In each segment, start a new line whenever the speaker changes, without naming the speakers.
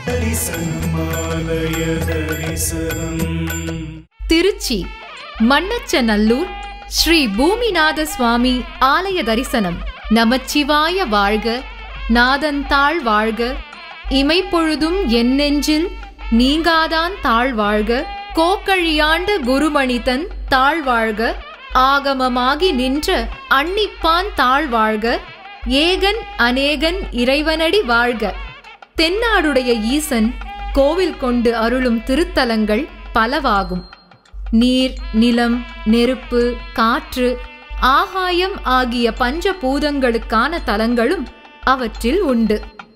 தரிசனமாலய தரிசனம்
திருச்சி மண்ணச்சநல்லூர் ஸ்ரீ பூமிநாத சுவாமி ஆலய தரிசனம் நமச்சிவாய வாழ்க நாதன் தாழ் வாழ்க இமைப்பொழுதும் என் நெஞ்சில் நீங்காதான் தாழ் வாழ்க கோக்கழியாண்ட குருமணிதன் தாழ் வாழ்க ஆகமமாகி நின்ற அன்னிப்பான் தாழ் வாழ்க ஏகன் அநேகன் இறைவனடி வாழ்க தென்னாடுடைய ஈசன் கோவில் கொண்டு அருளும் திருத்தலங்கள் பலவாகும் நீர் நிலம் நெருப்பு காற்று ஆகாயம் ஆகிய பஞ்சபூதங்களுக்கான தலங்களும் அவற்றில் உண்டு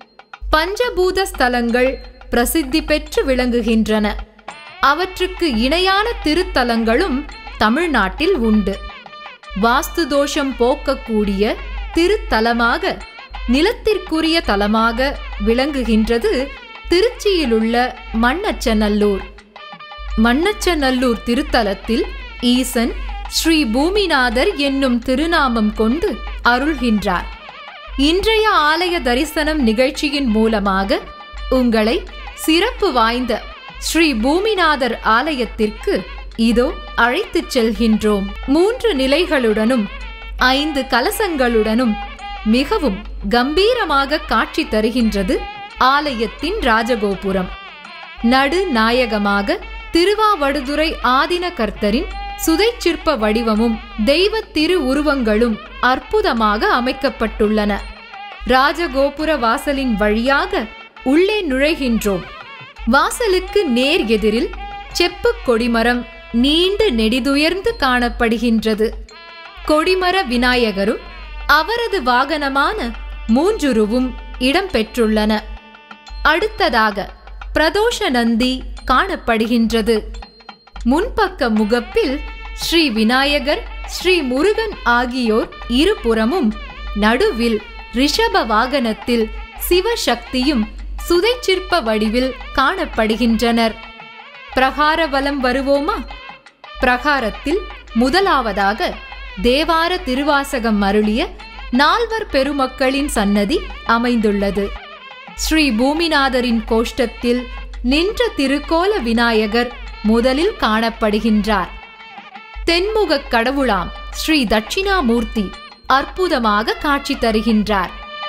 பஞ்சபூத ஸ்தலங்கள் பிரசித்தி பெற்று விளங்குகின்றன அவற்றுக்கு இணையான திருத்தலங்களும் தமிழ்நாட்டில் உண்டு வாஸ்து தோஷம் போக்கக்கூடிய திருத்தலமாக நிலத்திற்குரிய தலமாக விளங்குகின்றது திருச்சியிலுள்ள மண்ணச்சநல்லூர் மண்ணச்சநல்லூர் திருத்தலத்தில் ஈசன் ஸ்ரீ பூமிநாதர் என்னும் திருநாமம் கொண்டு அருள்கின்றார் இன்றைய ஆலய தரிசனம் நிகழ்ச்சியின் மூலமாக உங்களை சிறப்பு வாய்ந்த ஸ்ரீ பூமிநாதர் ஆலயத்திற்கு இதோ அழைத்துச் செல்கின்றோம் மூன்று நிலைகளுடனும் ஐந்து கலசங்களுடனும் மிகவும் கம்பீரமாக காட்சி தருகின்றது ஆலயத்தின் ராஜகோபுரம் நடு நாயகமாக திருவாவடுதுறை ஆதின கர்த்தரின் சுதைச்சிற்ப வடிவமும் தெய்வ திரு உருவங்களும் அற்புதமாக அமைக்கப்பட்டுள்ளன ராஜகோபுர வாசலின் வழியாக உள்ளே நுழைகின்றோம் வாசலுக்கு நேர் எதிரில் செப்புக் கொடிமரம் நீண்டு நெடிதுயர்ந்து காணப்படுகின்றது கொடிமர விநாயகரும் அவரது வாகனமான மூஞ்சுருவும் இடம்பெற்றுள்ளன அடுத்ததாக பிரதோஷ நந்தி காணப்படுகின்றது முன்பக்க முகப்பில் ஸ்ரீ விநாயகர் ஸ்ரீ முருகன் ஆகியோர் இருபுறமும் நடுவில் ரிஷப வாகனத்தில் சிவசக்தியும் சுதைச்சிற்ப வடிவில் காணப்படுகின்றனர் பிரகார வலம் வருவோமா பிரகாரத்தில் முதலாவதாக தேவார திருவாசகம் அருளிய நால்வர் பெருமக்களின் சன்னதி அமைந்துள்ளது ஸ்ரீ பூமிநாதரின் கோஷ்டத்தில் நின்ற திருக்கோல விநாயகர் முதலில் காணப்படுகின்றார் தென்முகக் கடவுளாம் ஸ்ரீ தட்சிணாமூர்த்தி அற்புதமாக காட்சி தருகின்றார்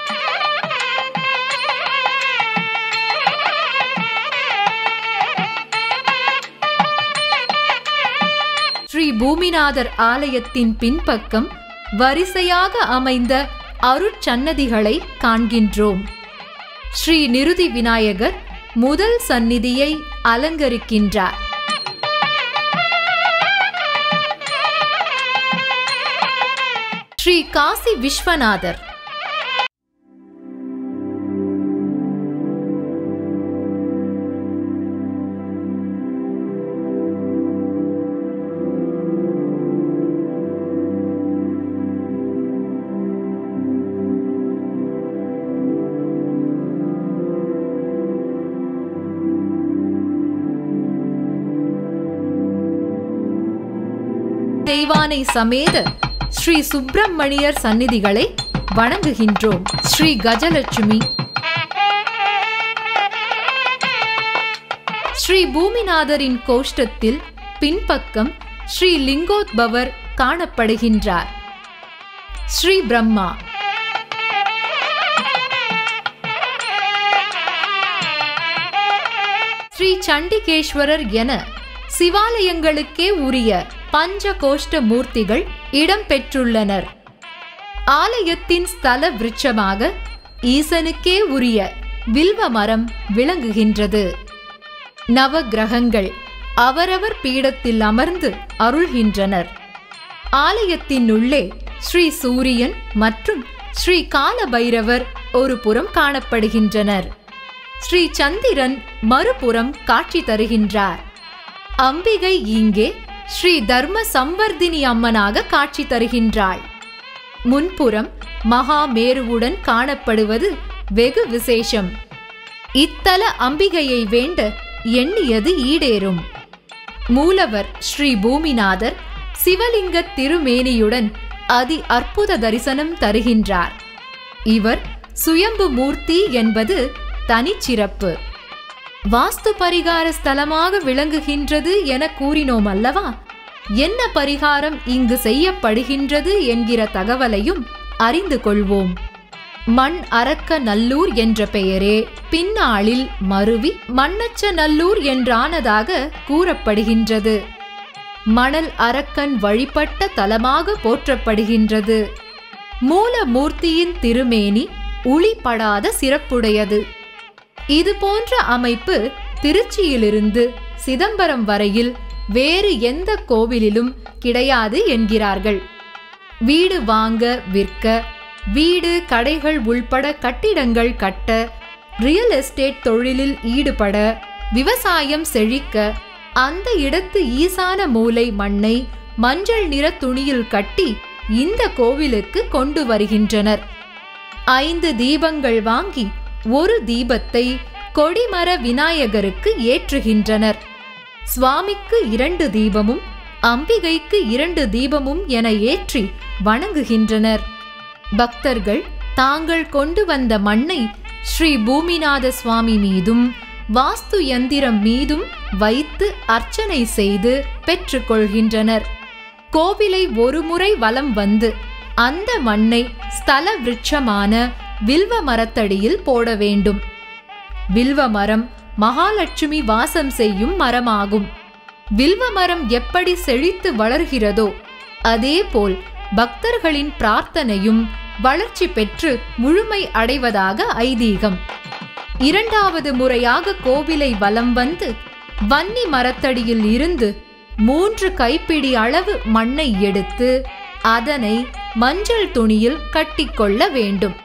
ஸ்ரீ பூமிநாதர் ஆலயத்தின் பின்பக்கம் வரிசையாக அமைந்த அருட்சன்னதிகளை காண்கின்றோம் ஸ்ரீ நிருதி விநாயகர் முதல் சந்நிதியை அலங்கரிக்கின்றார் ஸ்ரீ காசி விஸ்வநாதர் தெய்வானை சமேத ஸ்ரீ சுப்பிரமணியர் சந்நிதிகளை வணங்குகின்றோம் ஸ்ரீ கஜலட்சுமி ஸ்ரீ பூமிநாதரின் கோஷ்டத்தில் பின்பக்கம் ஸ்ரீ லிங்கோத்பவர் காணப்படுகின்றார் ஸ்ரீ பிரம்மா ஸ்ரீ சண்டிகேஸ்வரர் என சிவாலயங்களுக்கே உரிய பஞ்ச கோஷ்ட மூர்த்திகள் இடம்பெற்றுள்ளனர் ஆலயத்தின் ஸ்தல விருட்சமாக ஈசனுக்கே உரிய வில்வ மரம் விளங்குகின்றது நவ கிரகங்கள் அவரவர் பீடத்தில் அமர்ந்து அருள்கின்றனர் ஆலயத்தின் உள்ளே ஸ்ரீ சூரியன் மற்றும் ஸ்ரீ கால பைரவர் ஒரு புறம் காணப்படுகின்றனர் ஸ்ரீ சந்திரன் மறுபுறம் காட்சி தருகின்றார் அம்பிகை இங்கே ஸ்ரீ தர்ம சம்வர்தினி அம்மனாக காட்சி தருகின்றாள் முன்புறம் மகா மேருவுடன் காணப்படுவது வெகு விசேஷம் இத்தல அம்பிகையை வேண்ட எண்ணியது ஈடேறும் மூலவர் ஸ்ரீ பூமிநாதர் சிவலிங்க திருமேனியுடன் அதி அற்புத தரிசனம் தருகின்றார் இவர் சுயம்பு மூர்த்தி என்பது தனிச்சிறப்பு வாஸ்து பரிகார ஸ்தலமாக விளங்குகின்றது என கூறினோம் அல்லவா என்ன பரிகாரம் இங்கு செய்யப்படுகின்றது என்கிற தகவலையும் அறிந்து கொள்வோம் மண் அரக்க நல்லூர் என்ற பெயரே பின்னாளில் மருவி மண்ணச்ச நல்லூர் என்றானதாக கூறப்படுகின்றது மணல் அரக்கன் வழிபட்ட தலமாக போற்றப்படுகின்றது மூலமூர்த்தியின் திருமேனி உளிப்படாத சிறப்புடையது இது போன்ற அமைப்பு திருச்சியிலிருந்து சிதம்பரம் வரையில் வேறு எந்த கோவிலிலும் கிடையாது என்கிறார்கள் வீடு வாங்க விற்க வீடு கடைகள் உள்பட கட்டிடங்கள் கட்ட ரியல் எஸ்டேட் தொழிலில் ஈடுபட விவசாயம் செழிக்க அந்த இடத்து ஈசான மூலை மண்ணை மஞ்சள் நிற துணியில் கட்டி இந்த கோவிலுக்கு கொண்டு வருகின்றனர் ஐந்து தீபங்கள் வாங்கி ஒரு தீபத்தை கொடிமர விநாயகருக்கு ஏற்றுகின்றனர் சுவாமிக்கு இரண்டு தீபமும் அம்பிகைக்கு இரண்டு தீபமும் என ஏற்றி வணங்குகின்றனர் பக்தர்கள் தாங்கள் கொண்டு வந்த மண்ணை ஸ்ரீ பூமிநாத சுவாமி மீதும் வாஸ்து யந்திரம் மீதும் வைத்து அர்ச்சனை செய்து பெற்றுக்கொள்கின்றனர் கோவிலை ஒருமுறை வலம் வந்து அந்த மண்ணை ஸ்தல விருட்சமான வில்வ மரத்தடியில் போட வேண்டும் வில்வ மரம் மகாலட்சுமி வாசம் செய்யும் மரமாகும் வில்வ மரம் எப்படி செழித்து வளர்கிறதோ அதேபோல் பக்தர்களின் பிரார்த்தனையும் வளர்ச்சி பெற்று முழுமை அடைவதாக ஐதீகம் இரண்டாவது முறையாக கோவிலை வலம் வந்து வன்னி மரத்தடியில் இருந்து மூன்று கைப்பிடி அளவு மண்ணை எடுத்து அதனை மஞ்சள் துணியில் கட்டிக்கொள்ள வேண்டும்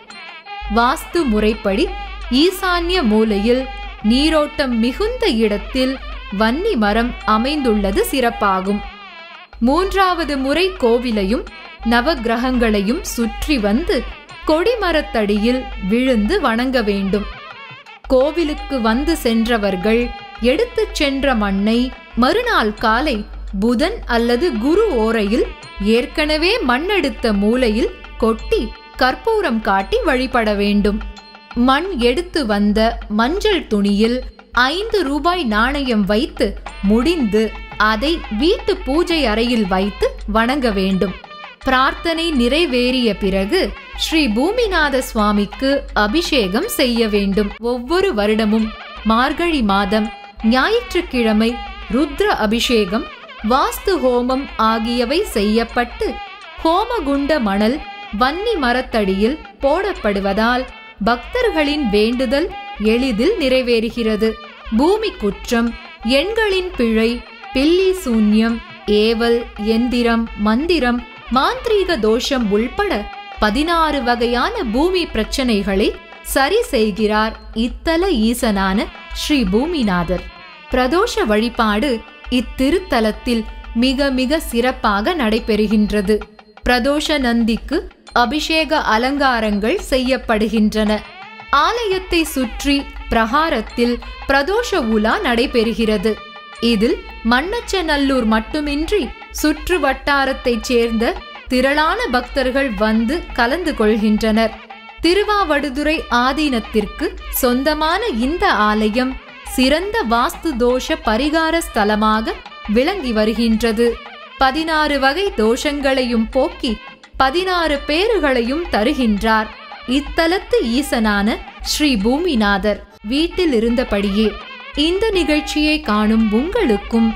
வாஸ்து முறைப்படி ஈசான்ய மூலையில் நீரோட்டம் மிகுந்த இடத்தில் வன்னி மரம் அமைந்துள்ளது சிறப்பாகும் மூன்றாவது முறை கோவிலையும் நவக்கிரகங்களையும் சுற்றி வந்து கொடிமரத்தடியில் விழுந்து வணங்க வேண்டும் கோவிலுக்கு வந்து சென்றவர்கள் எடுத்துச் சென்ற மண்ணை மறுநாள் காலை புதன் அல்லது குரு ஓரையில் ஏற்கனவே மண்ணெடுத்த மூலையில் கொட்டி கற்பூரம் காட்டி வழிபட வேண்டும் மண் எடுத்து வந்த மஞ்சள் துணியில் ஐந்து ரூபாய் நாணயம் வைத்து முடிந்து அதை வீட்டு பூஜை அறையில் வைத்து வணங்க வேண்டும் பிரார்த்தனை நிறைவேறிய பிறகு ஸ்ரீ பூமிநாத சுவாமிக்கு அபிஷேகம் செய்ய வேண்டும் ஒவ்வொரு வருடமும் மார்கழி மாதம் ஞாயிற்றுக்கிழமை ருத்ர அபிஷேகம் வாஸ்து ஹோமம் ஆகியவை செய்யப்பட்டு ஹோமகுண்ட மணல் வன்னி மரத்தடியில் போடப்படுவதால் பக்தர்களின் வேண்டுதல் எளிதில் நிறைவேறுகிறது பூமி குற்றம் எண்களின் பிழை பில்லி சூன்யம் ஏவல் எந்திரம் மந்திரம் மாந்திரீக தோஷம் உள்பட பதினாறு வகையான பூமி பிரச்சனைகளை சரி செய்கிறார் இத்தல ஈசனான ஸ்ரீ பூமிநாதர் பிரதோஷ வழிபாடு இத்திருத்தலத்தில் மிக மிக சிறப்பாக நடைபெறுகின்றது பிரதோஷ நந்திக்கு அபிஷேக அலங்காரங்கள் செய்யப்படுகின்றன ஆலயத்தை சுற்றி பிரகாரத்தில் பிரதோஷ உலா நடைபெறுகிறது இதில் மண்ணச்சநல்லூர் மட்டுமின்றி சுற்று வட்டாரத்தைச் சேர்ந்த திரளான பக்தர்கள் வந்து கலந்து கொள்கின்றனர் திருவாவடுதுறை ஆதீனத்திற்கு சொந்தமான இந்த ஆலயம் சிறந்த வாஸ்து தோஷ பரிகார ஸ்தலமாக விளங்கி வருகின்றது பதினாறு வகை தோஷங்களையும் போக்கி பதினாறு பேறுகளையும் தருகின்றார் இத்தலத்து ஈசனான ஸ்ரீ பூமிநாதர் வீட்டில் இருந்தபடியே இந்த நிகழ்ச்சியை காணும் உங்களுக்கும்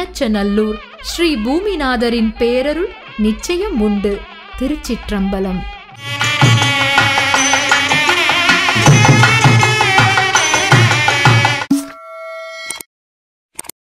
மண்ணச்சநல்லூர் ஸ்ரீ பூமிநாதரின் பேரருள் நிச்சயம் உண்டு திருச்சிற்றம்பலம்